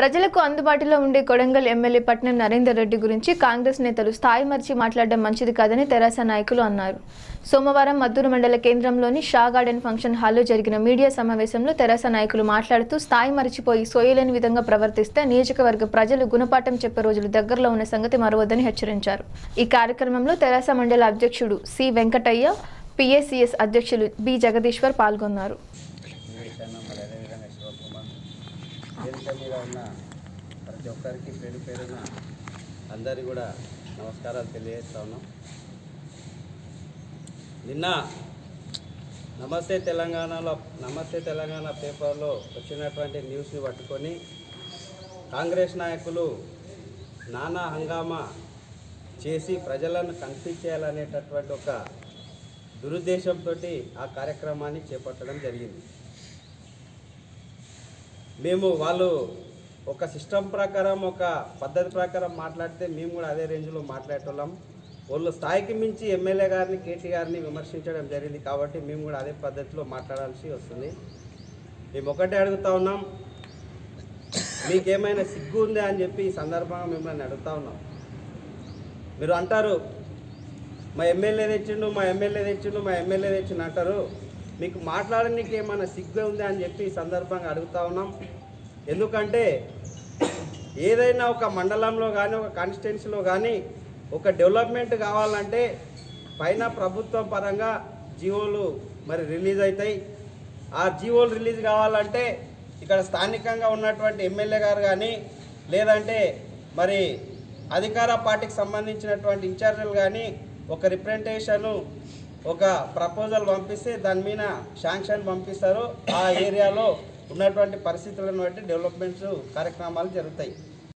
ప్రజలకు అందుబాటులో ఉండే కొడంగల్ ఎమ్మెల్యే పట్నం నరేందర్ రెడ్డి గురించి కాంగ్రెస్ నేతలు స్థాయి మరిచి మాట్లాడడం మంచిది కాదని తెరాస నాయకులు అన్నారు సోమవారం మద్దూరు మండల కేంద్రంలోని షా గార్డెన్ ఫంక్షన్ హాల్లో జరిగిన మీడియా సమావేశంలో తెరాస నాయకులు మాట్లాడుతూ స్థాయి మరిచిపోయి సోయలేని విధంగా ప్రవర్తిస్తే నియోజకవర్గ ప్రజలు గుణపాఠం చెప్పే రోజులు దగ్గరలో ఉన్న సంగతి మరవద్దని హెచ్చరించారు ఈ కార్యక్రమంలో తెరాస మండల అధ్యక్షుడు సి వెంకటయ్య పిఏసిఎస్ అధ్యక్షులు బి జగదీశ్వర్ పాల్గొన్నారు విషయాన్ని మరి అదేవిధంగా శివకుమార్ వేదిక మీద ఉన్న ప్రతి ఒక్కరికి పేరు పేరున అందరి కూడా నమస్కారాలు తెలియజేస్తా ఉన్నాం నిన్న నమస్తే తెలంగాణలో నమస్తే తెలంగాణ పేపర్లో వచ్చినటువంటి న్యూస్ని పట్టుకొని కాంగ్రెస్ నాయకులు నానా హంగామా చేసి ప్రజలను కన్ఫ్యూజ్ చేయాలనేటటువంటి ఒక దురుద్దేశంతో ఆ కార్యక్రమాన్ని చేపట్టడం జరిగింది మేము వాళ్ళు ఒక సిస్టమ్ ప్రకారం ఒక పద్ధతి ప్రకారం మాట్లాడితే మేము కూడా అదే రేంజ్లో మాట్లాడేటోళ్ళం వాళ్ళు స్థాయికి మించి ఎమ్మెల్యే గారిని కేటీ గారిని విమర్శించడం జరిగింది కాబట్టి మేము కూడా అదే పద్ధతిలో మాట్లాడాల్సి వస్తుంది మేము ఒకటే అడుగుతా ఉన్నాం మీకేమైనా సిగ్గు ఉందా అని చెప్పి ఈ సందర్భంగా మిమ్మల్ని అడుగుతా ఉన్నాం మీరు అంటారు మా ఎమ్మెల్యే తెచ్చిండు మా ఎమ్మెల్యే తెచ్చిండు మా ఎమ్మెల్యే తెచ్చిండు అంటారు మీకు మాట్లాడడానికి ఏమైనా సిగ్గు ఉందా అని చెప్పి ఈ సందర్భంగా అడుగుతా ఉన్నాం ఎందుకంటే ఏదైనా ఒక మండలంలో కానీ ఒక కాన్స్టిట్యున్సీలో కానీ ఒక డెవలప్మెంట్ కావాలంటే పైన ప్రభుత్వం పరంగా జీవోలు మరి రిలీజ్ అవుతాయి ఆ జీవోలు రిలీజ్ కావాలంటే ఇక్కడ స్థానికంగా ఉన్నటువంటి ఎమ్మెల్యే గారు కానీ లేదంటే మరి అధికార పార్టీకి సంబంధించినటువంటి ఇన్ఛార్జీలు కానీ ఒక రిప్రజెంటేషను ఒక ప్రపోజల్ పంపిస్తే దాని మీద శాంక్షన్ పంపిస్తారు ఆ ఏరియాలో ఉన్నటువంటి పరిస్థితులను బట్టి డెవలప్మెంట్స్ కార్యక్రమాలు జరుగుతాయి